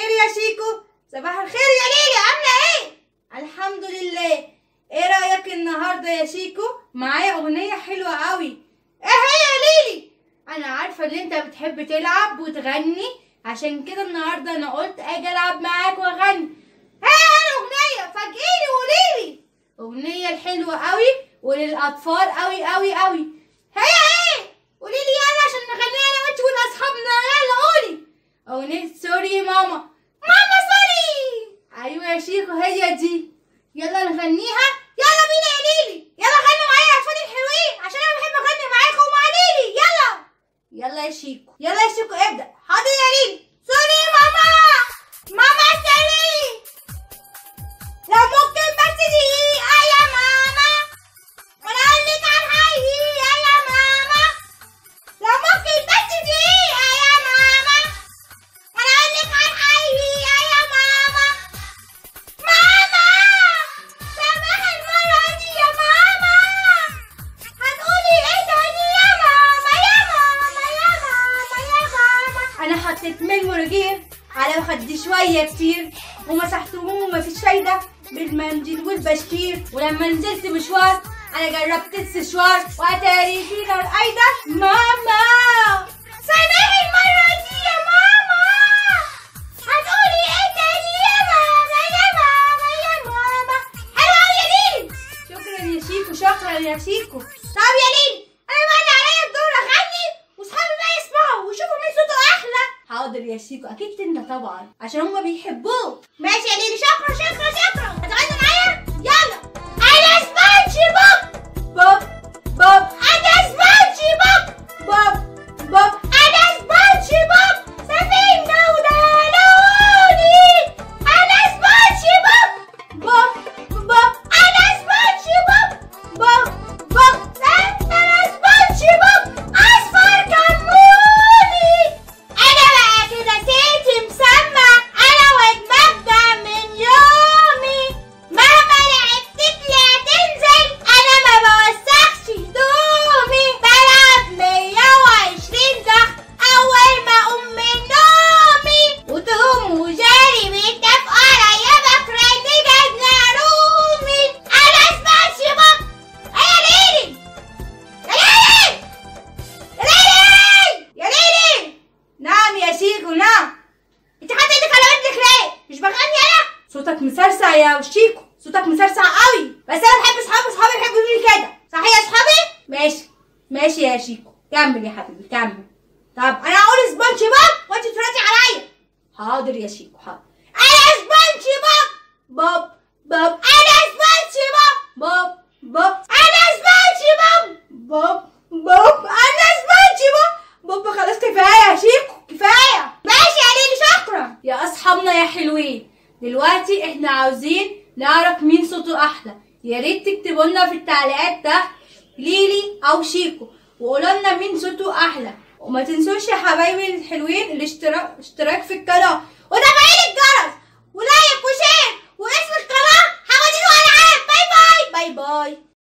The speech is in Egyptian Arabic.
الخير يا شيكو صباح الخير يا ليلي عاملة ايه الحمد لله ايه رأيك النهاردة يا شيكو معايا اغنية حلوة قوي ايه هي يا ليلي انا عارفة ان انت بتحب تلعب وتغني عشان كده النهاردة انا قلت اجي العب معاك واغني هي الاغنية فاجئيني وقوليلي اغنية الحلوة قوي وللاطفال قوي قوي قوي هي ايه قوليلي يلا عشان نغنيها انا وانت واصحابنا يلا قولي اغنية سوري يا ماما ماما سوري ايوه يا شيخو هي دي يلا نغنيها يلا بينا يا ليلي يلا غنوا معايا يا اطفال الحلوين عشان انا بحب اغني معاكم ومع ليلي يلا يلا يا شيكو يلا يا شيكو ابدا حاضر يا ليلي سوري يا ماما ماما سوري لو ممكن بس دقيقة يا ماما وانا اقول لك على الحقيقة يا ماما لو ممكن بس دقيقة يا ماما وانا اقول لك على الحقيقة يا ماما ماما سامح المرة دي يا ماما هتقولي ايه تاني يا ماما يا ماما يا ماما يا ماما انا حطيت ملمورجير على خدي شوية كتير ومسحتهم ومفيش فايدة بالمنديل والبشكير ولما نزلت مشوار انا جربت السشوار واتاري فينا الايدة ماما سامحي المرة دي يا ماما هتقولي ايه تاني يا ماما يا ماما يا ماما حلوة أوي يا ليلي شكرا يا شيكو شكرا يا شيكو طب يا ليلي انا بقى اللي عليا الدور اغني واصحابي بقى يسمعوا ويشوفوا مين صوته احلى حاضر يا شيكو اكيد تنا طبعا عشان هما بيحبوه ماشي يا ليلي شكرا شكرا شكرا هتغني معايا يلا انا سبونج بوب بوب بوب انا سبونج بوب بوب بوب انا سبونج بوب سفينة ونالوني انا سبونج بوب بوب بوب انا سبونج بوب بوب بوب انا سبونج بوب اصفر كموني انا بقى كده سيتي مسمى انا ودماغ من يومي مهما لعبتك لا تنزل انا ما بوسخش هدومي بلعب 120 ضغط اول ما اقوم من نومي وتقوم وجاري بيتفقوا عليا بكره تجدنا رومي انا سمعتش بابا يا ليلي يا ليلي يا ليلي يا ليلي نعم يا شيكو نعم انت حاطه ايدك على ودنك ليه مش بغني انا صوتك مسرسع يا شيكو صوتك مسرسع قوي بس انا بحب اصحابي اصحابي بيحبوا يقولوا لي كده صح يا اصحابي ماشي ماشي يا شيكو كمل يا حبيبي كمل طب انا هقول سبونج بوب وانت تردي عليا حاضر يا شيكو حاضر انا سبونج بوب بوب بوب انا سبونج بوب بوب بوب انا سبونج بوب بوب بوب انا سبونج بوب بوب خلاص كفايه يا شيكو كفايه ماشي يا ليلي شكرا يا اصحابنا يا حلوين دلوقتي احنا عاوزين نعرف مين صوته احلى يا ريت تكتبوا لنا في التعليقات تحت ليلي او شيكو وقولوا لنا مين صوته احلى وما تنسوش يا حبايبي الحلوين الاشتراك اشتراك في القناه وتفعيل الجرس ولايك وشير واسم القناه هوديله العاب باي باي باي باي